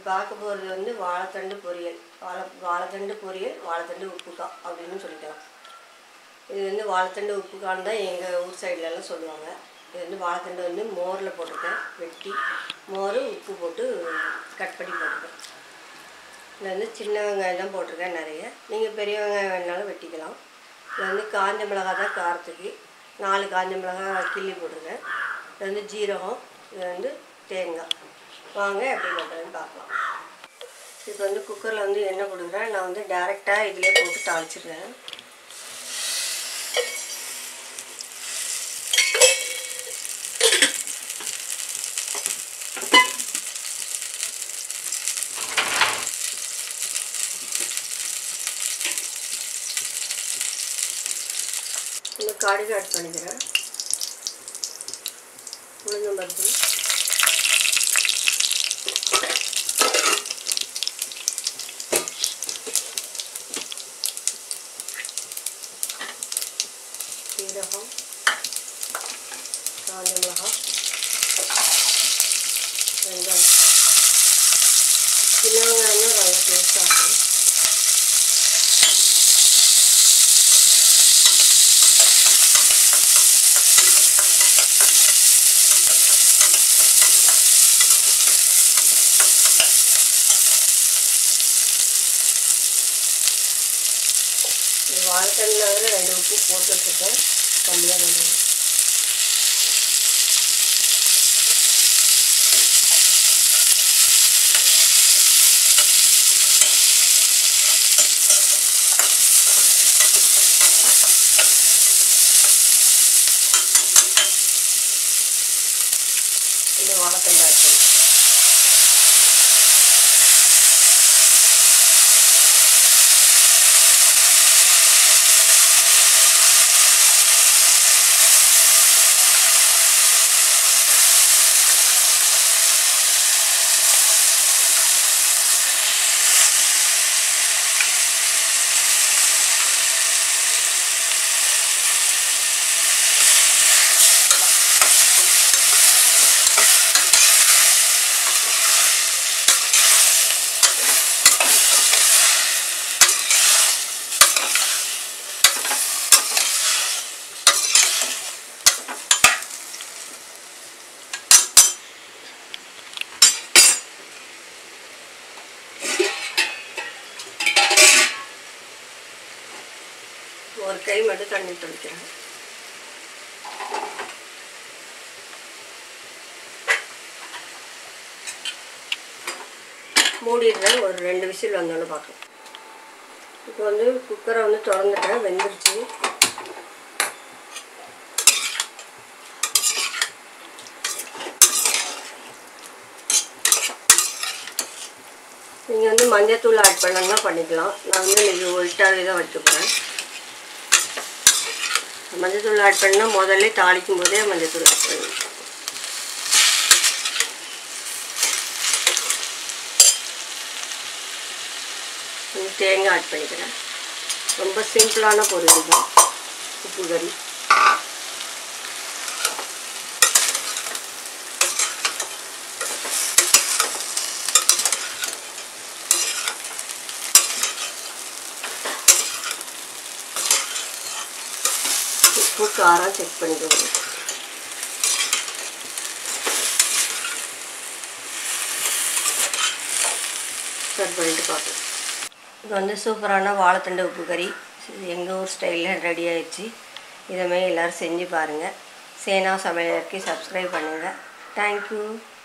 பார்க்க போகிறது வந்து வாழைத்தண்டு பொரியல் வாழை வாழைத்தண்டு பொரியல் வாழைத்தண்டு உப்புக்காய் அப்படின்னு சொல்லிக்கலாம் இது வந்து வாழைத்தண்டு உப்புக்கான்னு தான் எங்கள் ஊர் சைட்லலாம் சொல்லுவாங்க இது வந்து வாழைத்தண்டு வந்து மோரில் போட்டிருக்கேன் வெட்டி மோர் உப்பு போட்டு கட் பண்ணி போட்டிருக்கேன் இதில் வந்து சின்ன வெங்காயம் தான் போட்டிருக்கேன் நிறைய நீங்கள் பெரிய வெங்காயம் வேணாலும் வெட்டிக்கலாம் இதில் வந்து காஞ்ச மிளகாய் தான் காரத்துக்கு நாலு காஞ்ச மிளகாய் கிள்ளி போட்டிருக்கேன் இது வந்து ஜீரகம் இது வந்து தேங்காய் வாங்க எப்படி பண்ணுறதுன்னு பார்க்கலாம் இப்போ வந்து குக்கரில் வந்து எண்ணெய் கொடுக்குறேன் நான் வந்து டேரெக்டாக இதிலே போட்டு தாளிச்சிடுறேன் இந்த கடுகு ஆட் பண்ணிக்கிறேன் உளுந்தம் பருப்பு சீரகம் காஞ்ச மிளகாய் வெங்காயம் சின்ன வெங்காயம் தான் நல்லா டேஸ்டாக இருக்கும் இந்த வாழைத்தண்டில் ரெண்டு உப்பு போட்டு வச்சுருக்கேன் கம்மியாக பண்ணுறேன் இந்த வாழைத்தண்டு ஆட் பண்ணி ஒரு கை மட்டும் தண்ணி தெளிக்கிறேன் மூடிடுறேன் ஒரு ரெண்டு விசில் வந்தோன்னு பார்க்கலாம் இப்போ வந்து குக்கரை வந்து திறந்துட்டேன் வெந்துருச்சு நீங்கள் வந்து மஞ்சத்தூள் ஆட் பண்ணணும்னா பண்ணிக்கலாம் நான் வந்து இன்றைக்கி ஒயிட்டாகவே தான் வைக்க போகிறேன் மஞ்சத்தூள் ஆட் பண்ணால் முதல்ல தாளிக்கும் போதே மஞ்சத்தூள் ஆட் பண்ணணும் கொஞ்சம் தேங்காய் ஆட் பண்ணிக்கிறேன் ரொம்ப சிம்பிளான பொருள் தான் உப்பு கறி உப்பு காரம் செக் பண்ணிக்கோங்க சர்வ் பண்ணிட்டு பார்க்கலாம் இது வந்து சூப்பரான வாழைத்தண்டு உப்பு கறி எங்கள் ஊர் ஸ்டைலில் ரெடி ஆயிடுச்சு இதேமாரி எல்லோரும் செஞ்சு பாருங்கள் சேனா சமையலருக்கு சப்ஸ்கிரைப் பண்ணுங்கள் தேங்க்யூ